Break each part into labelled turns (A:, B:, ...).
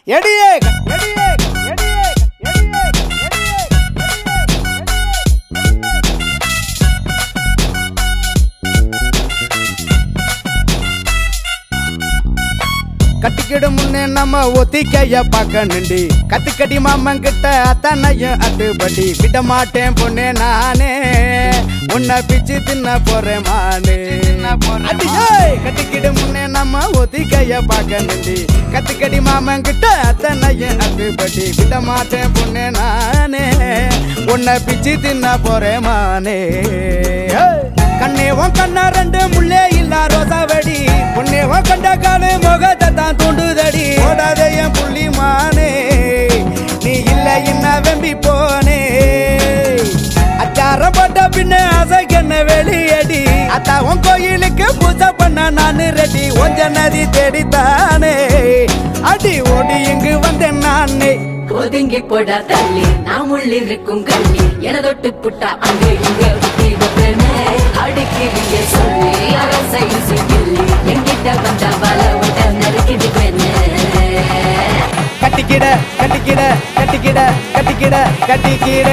A: எடியே எடியே எடியே எடியே கட்டிக்கிடு முன்னே நம்ம ஒத்திக்கைய பார்க்கணுண்டி கத்துக்கடி மாமன் கிட்ட அத்தனையும் அத்துப்படி விட மாட்டேன் பொண்ணே நானே உன்னை பிச்சு தின்ன போறேன் மானே அடியே, கட்டிக்கிடு முன்னே நம்ம ஒத்திக்கைய பார்க்கணுண்டி கத்துக்கடி மாமன் கிட்ட அத்தனையும் அத்துப்படி விட மாட்டேன் பொண்ணே நானே உன்னை பிச்சு தின்ன போறேன் மானே ஏய். கண்ணே உன் கண்ணா ரெண்டு முள்ளே இல்லா ரோசாவடி பொண்ணே உன் கண்ட காலு முகத்தை தான் தூண்டுதடி ஓடாத என் புள்ளி மானே நீ இல்ல என்ன வெம்பி போனே அச்சார போட்ட பின்ன அசைக்கண்ண வெளியடி அத்தா உன் கோயிலுக்கு பூஜை பண்ண நானு ரெடி ஒஞ்ச நதி தேடித்தானே அடி ஓடி இங்கு வந்தேன் நானே
B: ஒதுங்கி போடா தள்ளி நாம் உள்ளிருக்கும் கண்ணி என தொட்டு புட்டா அங்க இங்க ஊத்தி வைப்பேனே. அடிக்கிறீங்க சொல்லி அரசை கிள்ளி எங்கிட்ட வந்த வல விட்ட நறுக்கிட்டு பெண்ணே
A: கட்டிக்கிட கட்டிக்கிட கட்டிக்கிட கட்டிக்கிட கட்டிக்கிட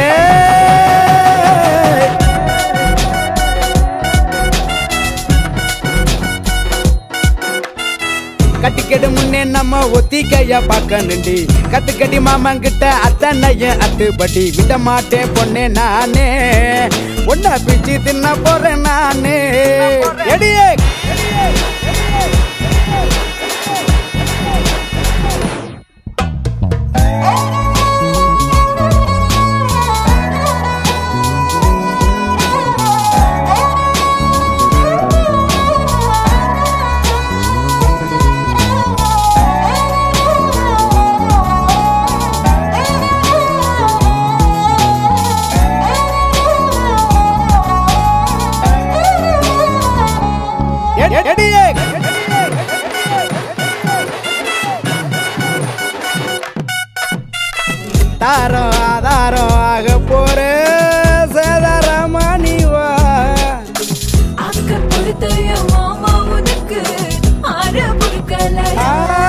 A: கட்டிக்கிடு முன்னே நம்ம ஒத்திக்கைய பார்க்கணுண்டி கத்துக்கடி மாமன் கிட்ட அத்தனையும் அத்துப்படி விட மாட்டேன் பொண்ணே நானே ஒன்ன பிச்சு தின்ன போறேன் நானே எடியே எ- எடியே தாரம் ஆதாரம் ஆக போற சேதாரமானி வா
B: அக்க பொறுத்தைய மாமா உனக்கு ஆற பொறுக்கலையா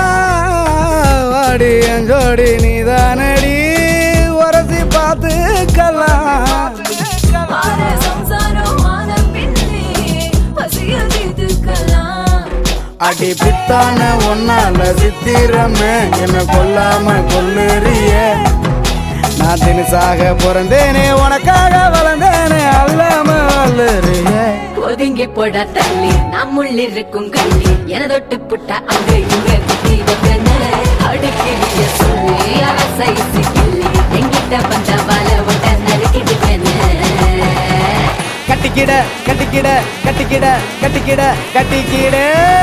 A: வாடி என் ஜோடி நீதானடி உரசி பார்த்துக்கலாம்
B: ஆற சம்சாரம் ஆன பின்னே பசிய தீர்த்துக்கலாம்
A: அடி பித்தான ஒன்னால சித்திரமே என்ன கொல்லாம கொல்லுறிய நான் தினசாக பிறந்தேனே உனக்காக வளர்ந்தேனே அல்லாம வல்லுறிய
B: ஒதுங்கி போடா தள்ளி நாம் உள்ளிருக்கும் கள்ளி என தொட்டு புட்டா அங்க இங்க குத்தி வைப்பேனே. அடிக்கிறீங்க சொல்லி அரசை கிள்ளி எங்கிட்ட வந்த வல விட்ட நறுக்கிட்டு பெண்ணே
A: கட்டிக்கிட கட்டிக்கிட கட்டிக்கிட கட்டிக்கிட கட்டிக்கிட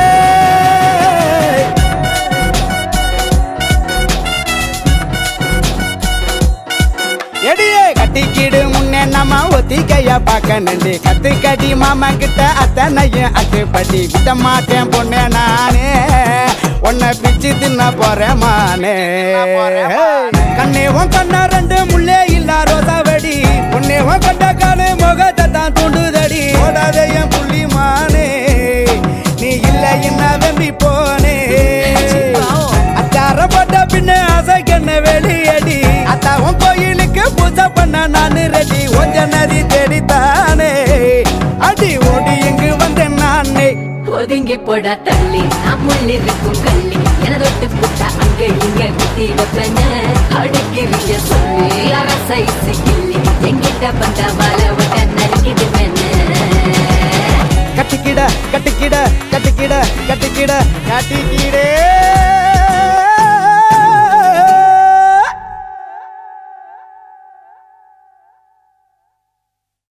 A: எடியே கட்டிக்கிடு முன்னே நம்ம ஒத்திக்கைய பார்க்கணுண்டி கத்துக்கடி மாமா கிட்ட அத்தனையும் அத்துப்படி விட மாட்டேன் பொண்ணே நானே உன்னை பிச்சு தின்ன போறேன் மானே கண்ணே உன் கண்ணா ரெண்டு முள்ளே இல்லா ரோசாவடி உன்னே உன் கண்ட காலு முகத்தை தான் தூண்டுதடி ஓடாத என் புள்ளி மானே நீ இல்ல என்ன வெம்பி போனே அச்சார போட்ட பின்ன அசைக்கண்ண வெளியடி அத்தா உன் கோயிலுக்கு பூஜை பண்ண நானு ரெடி ஒஞ்ச நதி தேடித்தானே அடி ஓடி இங்கு வந்தேன் நானே
B: ஒதுங்கி போடா தள்ளி நாம் உள்ளிருக்கும் கள்ளி என தொட்டு புட்டா அங்க இங்க குத்தி வைப்பேனே. அடிக்கிறீங்க சொல்லி அரசை கிள்ளி எங்கிட்ட வந்த வல விட்ட நறுக்கிட்டு பெண்ணே
A: கட்டிக்கிட கட்டிக்கிட கட்டிக்கிட கட்டிக்கிட கட்டிக்கிடே